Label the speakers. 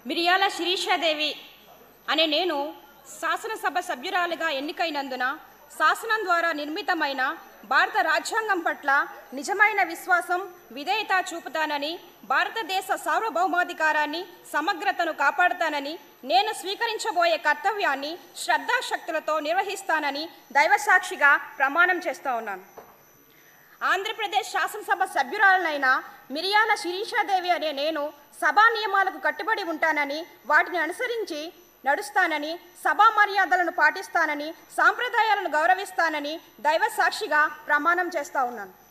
Speaker 1: మిరియాల శిరీషాదేవి అనే నేను శాసనసభ సభ్యురాలిగా ఎన్నికైనందున శాసనం ద్వారా నిర్మితమైన భారత రాజ్యాంగం పట్ల నిజమైన విశ్వాసం విధేయత చూపుతానని భారతదేశ సార్వభౌమాధికారాన్ని సమగ్రతను కాపాడుతానని నేను స్వీకరించబోయే కర్తవ్యాన్ని శ్రద్ధాశక్తులతో నిర్వహిస్తానని దైవసాక్షిగా ప్రమాణం చేస్తూ ఉన్నాను ఆంధ్రప్రదేశ్ శాసనసభ సభ్యురాలనైన మిరియాల శిరీషాదేవి అనే నేను సభా నియమాలకు కట్టుబడి ఉంటానని వాటిని అనుసరించి నడుస్తానని సభా మర్యాదలను పాటిస్తానని సాంప్రదాయాలను గౌరవిస్తానని దైవ సాక్షిగా ప్రమాణం చేస్తా ఉన్నాను